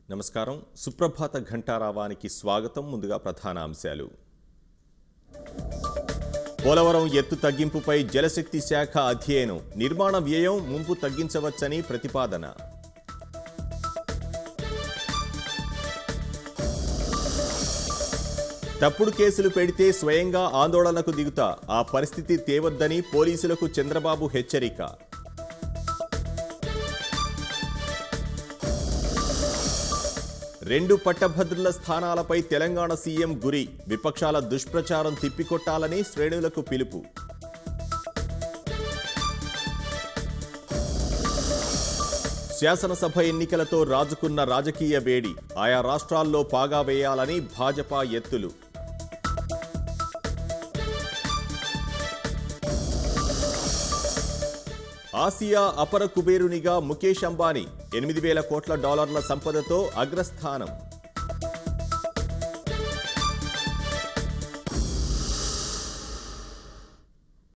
నమస్కారం సుప్రభాత ఘంటారావానికి స్వాగతం ముందుగా ప్రధాన అంశాలు పోలవరం ఎత్తు తగ్గింపుపై జలశక్తి శాఖ అధ్యయనం నిర్మాణ వ్యయం ముంపు తగ్గించవచ్చని ప్రతిపాదన తప్పుడు కేసులు పెడితే స్వయంగా ఆందోళనకు దిగుతా ఆ పరిస్థితి తేవద్దని పోలీసులకు చంద్రబాబు హెచ్చరిక రెండు పట్టభద్రుల స్థానాలపై తెలంగాణ సీఎం గురి విపక్షాల దుష్ప్రచారం తిప్పికొట్టాలని శ్రేణులకు పిలుపు శాసనసభ ఎన్నికలతో రాజుకున్న రాజకీయ వేడి ఆయా రాష్ట్రాల్లో పాగా వేయాలని భాజపా ఎత్తులు ఆసియా అపర కుబేరునిగా ముఖేష్ అంబానీ ఎనిమిది వేల కోట్ల డాలర్ల సంపదతో అగ్రస్థానం